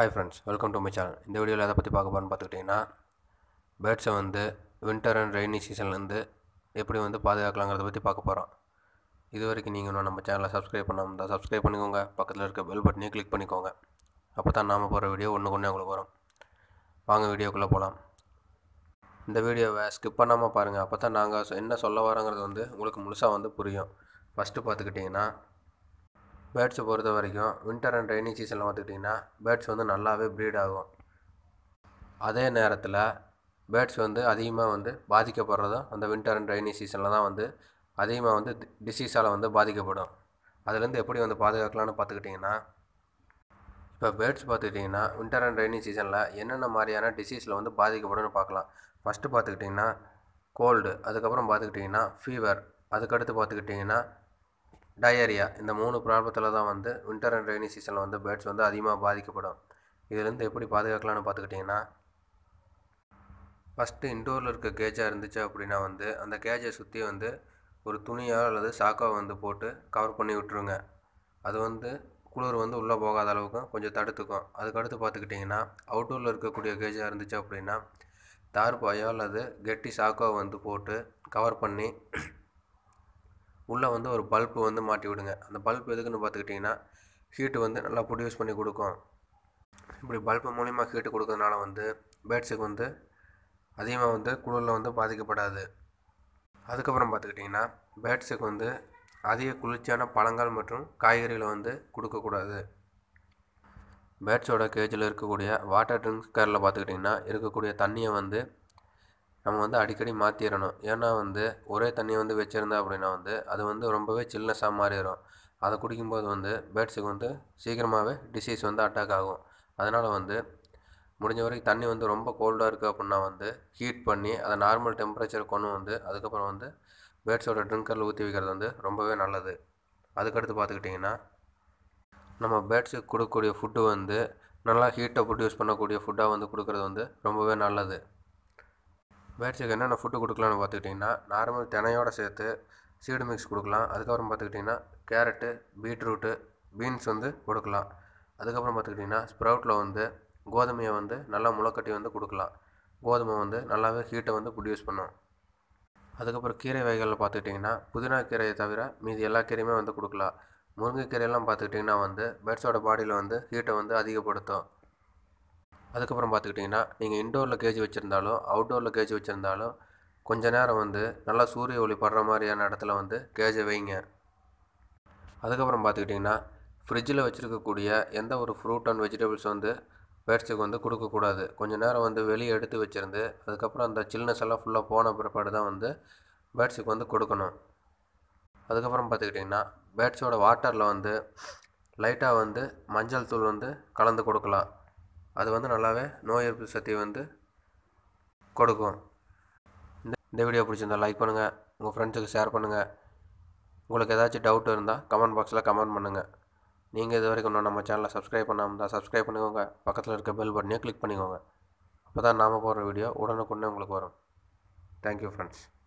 hi friends welcome to my channel இந்த வீடியோவில் எதை பற்றி பார்க்க போகிறோன்னு பார்த்துக்கிட்டிங்கன்னா பேர்ட்ஸை வந்து வின்டர் அண்ட் ரெய்னி சீசன்லேருந்து எப்படி வந்து பாதுகாக்கலாங்கிறத பற்றி பார்க்க போகிறோம் இது வரைக்கும் நீங்கள் இன்னும் நம்ம சேனலை சப்ஸ்கிரைப் பண்ணாமல் இருந்தால் சப்ஸ்கிரைப் பண்ணிக்கோங்க பக்கத்தில் இருக்க பெல் பட்டனையும் கிளிக் பண்ணிக்கோங்க அப்போ தான் நாம் போகிற வீடியோ ஒன்று ஒன்றே உங்களுக்கு வரும் வாங்க வீடியோக்குள்ளே போகலாம் இந்த வீடியோவை ஸ்கிப் பண்ணாமல் பாருங்கள் அப்போ தான் நாங்கள் என்ன சொல்ல வரோங்கிறது வந்து உங்களுக்கு முழுசாக வந்து புரியும் ஃபஸ்ட்டு பார்த்துக்கிட்டிங்கன்னா பேர்ட்ஸை பொறுத்த வரைக்கும் வின்டர் அண்ட் ரெய்னி சீசனில் பார்த்துக்கிட்டிங்கன்னா பேர்ட்ஸ் வந்து நல்லாவே ப்ரீட் ஆகும் அதே நேரத்தில் பேர்ட்ஸ் வந்து அதிகமாக வந்து பாதிக்கப்படுறதும் அந்த வின்டர் அண்ட் ரெய்னி சீசனில் தான் வந்து அதிகமாக வந்து டிசீஸால் வந்து பாதிக்கப்படும் அதுலேருந்து எப்படி வந்து பாதுகாக்கலாம்னு பார்த்துக்கிட்டிங்கன்னா இப்போ பேர்ட்ஸ் பார்த்துக்கிட்டிங்கன்னா வின்டர் அண்ட் ரெய்னி சீசனில் என்னென்ன மாதிரியான டிசீஸில் வந்து பாதிக்கப்படும்னு பார்க்கலாம் ஃபஸ்ட்டு பார்த்துக்கிட்டிங்கன்னா கோல்டு அதுக்கப்புறம் பார்த்துக்கிட்டிங்கன்னா ஃபீவர் அதுக்கடுத்து பார்த்துக்கிட்டிங்கன்னா டயரியா இந்த மூணு ப்ராப்ளத்தில் தான் வந்து வின்டர் அண்ட் ரெய்னி சீசனில் வந்து பேர்ட்ஸ் வந்து அதிகமாக பாதிக்கப்படும் இதுலேருந்து எப்படி பாதுகாக்கலாம்னு பார்த்துக்கிட்டிங்கன்னா ஃபஸ்ட்டு இன்டோரில் இருக்க கேஜாக இருந்துச்சு அப்படின்னா வந்து அந்த கேஜை சுற்றி வந்து ஒரு துணியோ அல்லது சாக்கோ வந்து போட்டு கவர் பண்ணி விட்டுருங்க அது வந்து குளிர் வந்து உள்ளே போகாத அளவுக்கு கொஞ்சம் தடுத்துக்கும் அதுக்கடுத்து பார்த்துக்கிட்டிங்கன்னா அவுட்டோரில் இருக்கக்கூடிய கேஜாக இருந்துச்சு அப்படின்னா தார்பாயோ அல்லது கெட்டி சாக்கோ வந்து போட்டு கவர் பண்ணி உள்ளே வந்து ஒரு பல்பு வந்து மாட்டி விடுங்க அந்த பல்ப் எதுக்குன்னு பார்த்துக்கிட்டிங்கன்னா ஹீட்டு வந்து நல்லா ப்ரொடியூஸ் பண்ணி கொடுக்கும் இப்படி பல்பு மூலிமா ஹீட்டு கொடுக்கறதுனால வந்து பேர்ட்ஸுக்கு வந்து அதிகமாக வந்து குளிரில் வந்து பாதிக்கப்படாது அதுக்கப்புறம் பார்த்துக்கிட்டிங்கன்னா பேர்ட்ஸுக்கு வந்து அதிக குளிர்ச்சியான பழங்கள் மற்றும் காய்கறிகளை வந்து கொடுக்கக்கூடாது பேர்ட்ஸோட கேஜில் இருக்கக்கூடிய வாட்டர் ட்ரிங்க்ஸ்கரில் பார்த்துக்கிட்டிங்கன்னா இருக்கக்கூடிய தண்ணியை வந்து நம்ம வந்து அடிக்கடி மாற்றிடணும் ஏன்னா வந்து ஒரே தண்ணியை வந்து வச்சுருந்தா அப்படின்னா வந்து அது வந்து ரொம்பவே சில்னஸாக மாறிடும் அதை குடிக்கும்போது வந்து பேர்ட்ஸுக்கு வந்து சீக்கிரமாகவே டிசீஸ் வந்து அட்டாக் ஆகும் அதனால் வந்து முடிஞ்ச வரைக்கும் தண்ணி வந்து ரொம்ப கோல்டாக இருக்குது அப்படின்னா வந்து ஹீட் பண்ணி அதை நார்மல் டெம்பரேச்சர் கொண்டு வந்து அதுக்கப்புறம் வந்து பேர்ட்ஸோட ட்ரிங்கரில் ஊற்றி வைக்கிறது வந்து ரொம்பவே நல்லது அதுக்கடுத்து பார்த்துக்கிட்டிங்கன்னா நம்ம பேர்ட்ஸுக்கு கொடுக்கக்கூடிய ஃபுட்டு வந்து நல்லா ஹீட்டை ப்ரொடியூஸ் பண்ணக்கூடிய ஃபுட்டாக வந்து கொடுக்குறது வந்து ரொம்பவே நல்லது பேர்ட்ஸுக்கு என்னென்ன ஃபுட்டு கொடுக்கலான்னு பார்த்துக்கிட்டிங்கன்னா நார்மல் தினையோடு சேர்த்து சீடு மிக்ஸ் கொடுக்கலாம் அதுக்கப்புறம் பார்த்துக்கிட்டிங்கன்னா கேரட்டு பீட்ரூட்டு பீன்ஸ் வந்து கொடுக்கலாம் அதுக்கப்புறம் பார்த்துக்கிட்டிங்கன்னா ஸ்ப்ரவுட்டில் வந்து கோதுமையை வந்து நல்லா முளைக்கட்டி வந்து கொடுக்கலாம் கோதுமை வந்து நல்லாவே ஹீட்டை வந்து ப்ரொடியூஸ் பண்ணும் அதுக்கப்புறம் கீரை வகைகளில் பார்த்துக்கிட்டிங்கன்னா புதினா கீரையை தவிர மீதி எல்லா கீரையுமே வந்து கொடுக்கலாம் முருங்கைக்கீரையெல்லாம் பார்த்துக்கிட்டிங்கன்னா வந்து பேர்ட்ஸோட பாடியில் வந்து ஹீட்டை வந்து அதிகப்படுத்தும் அதுக்கப்புறம் பார்த்துக்கிட்டிங்கன்னா நீங்கள் இன்டோரில் கேஜி வச்சுருந்தாலும் அவுட்டோரில் கேஜி வச்சுருந்தாலும் கொஞ்ச நேரம் வந்து நல்லா சூரிய ஒளி படுற மாதிரியான இடத்துல வந்து கேஜை வைங்க அதுக்கப்புறம் பார்த்துக்கிட்டிங்கன்னா ஃப்ரிட்ஜில் வச்சுருக்கக்கூடிய எந்த ஒரு ஃப்ரூட் அண்ட் வெஜிடபிள்ஸ் வந்து பேர்ட்ஸுக்கு வந்து கொடுக்கக்கூடாது கொஞ்சம் நேரம் வந்து வெளியே எடுத்து வச்சுருந்து அதுக்கப்புறம் அந்த சில்னஸ் எல்லாம் ஃபுல்லாக போன பிற்பாடு தான் வந்து பேர்ட்ஸுக்கு வந்து கொடுக்கணும் அதுக்கப்புறம் பார்த்துக்கிட்டிங்கன்னா பேர்ட்ஸோட வாட்டரில் வந்து லைட்டாக வந்து மஞ்சள் தூள் வந்து கலந்து கொடுக்கலாம் அது வந்து நல்லாவே நோய் எதிர்ப்பு சக்தி வந்து கொடுக்கும் இந்த இந்த வீடியோ பிடிச்சிருந்தா லைக் பண்ணுங்கள் உங்கள் ஃப்ரெண்ட்ஸுக்கு ஷேர் பண்ணுங்கள் உங்களுக்கு ஏதாச்சும் டவுட் இருந்தால் கமெண்ட் பாக்ஸில் கமெண்ட் பண்ணுங்கள் நீங்கள் இது வரைக்கும் இன்னும் நம்ம சேனலை சப்ஸ்கிரைப் பண்ணாமல் இருந்தால் சப்ஸ்கிரைப் பண்ணிக்கோங்க பக்கத்தில் இருக்க பெல் பட்டனையும் கிளிக் பண்ணிக்கோங்க அப்போ தான் நாம் போடுற வீடியோ உடனுக்குடனே உங்களுக்கு வரும் தேங்க்யூ ஃப்ரெண்ட்ஸ்